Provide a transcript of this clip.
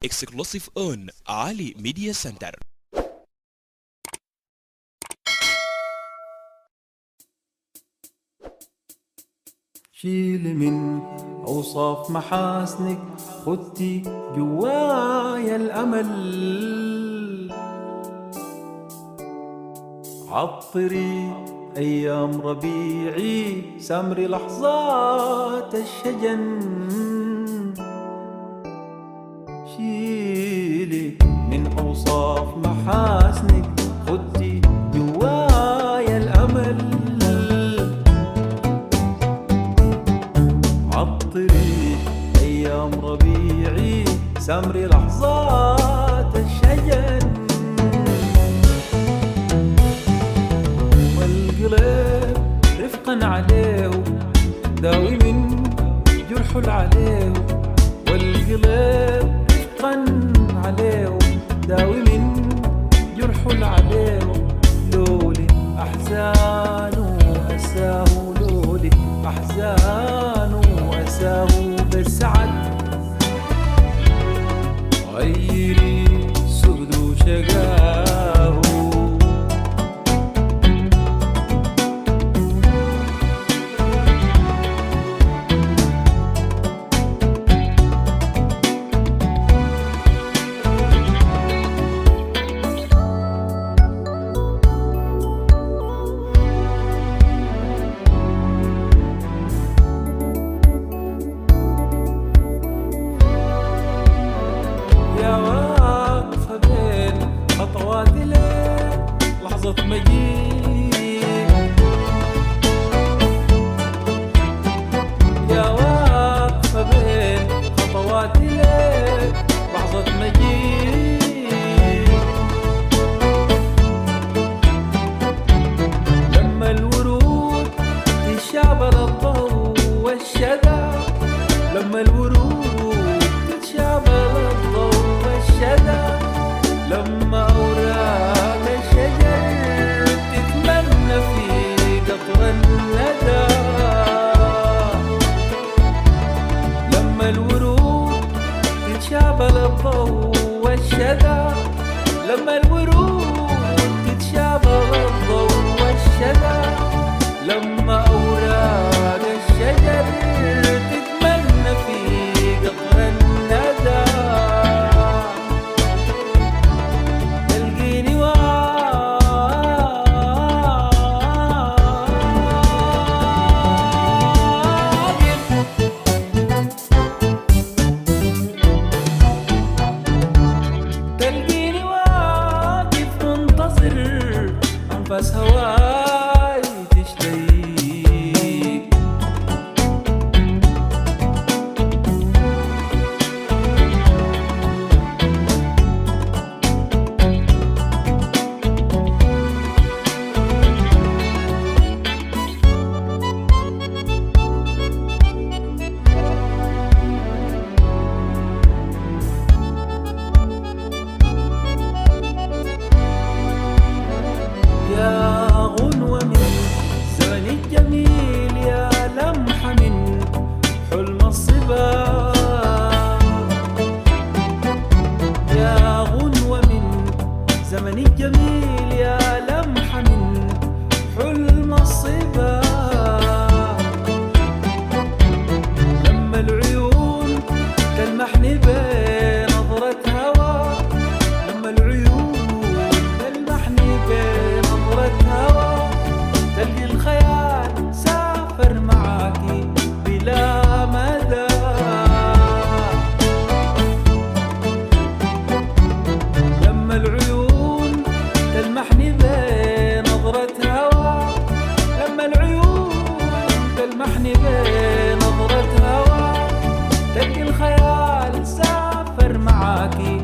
exclusive on Ali Media Center. شيلي من أوصاف محاسنك خدتي جوايا الأمل عطري أيام ربيعي سامري لحظات الشجن شيلي من أوصاف محاسنك خدتي جوايا الأمل عطري أيام ربيعي سامري لحظات الشجن والقلب رفقا عليه داوي من جرح عليه والقلب رفقا عليه داوي من جرح عليه لولي أحزان أساه لولي أحزان أساه بالسعد غيري سهد شقاه يا واقفة بين خطواتي لين لحظة مجيء يا واقفة بين خطواتي لين لحظة مجيء لما الورود تشابه الضوء والشذا لما الورود تتشابه الضوء والشذا لما أوراق الشجر تتمنى في قطر الندى لما الورود تتشابه الضوء والشذا لما الورود تتشابه الضوء والشذا لما أوراق الشجر تتمنى في قطر الندى تلقيني واقف تلقيني واقف منتظر أنفاس هواي تشتهيك يا غنوة من زمن الجميل يا لمحة من حلم الصبا يا غنوة من زمن الجميل يا لمحة من حلم الصبا لما العيون تلمحني بنظرة هوى لما العيون تلمحني بنظرة هوى تلقي الخيال سافر معاكي بلا مدى لما العيون تلمحني بنظرة هوى لما العيون تلمحني بنظرة هوى تلقي الخيال سافر معاكي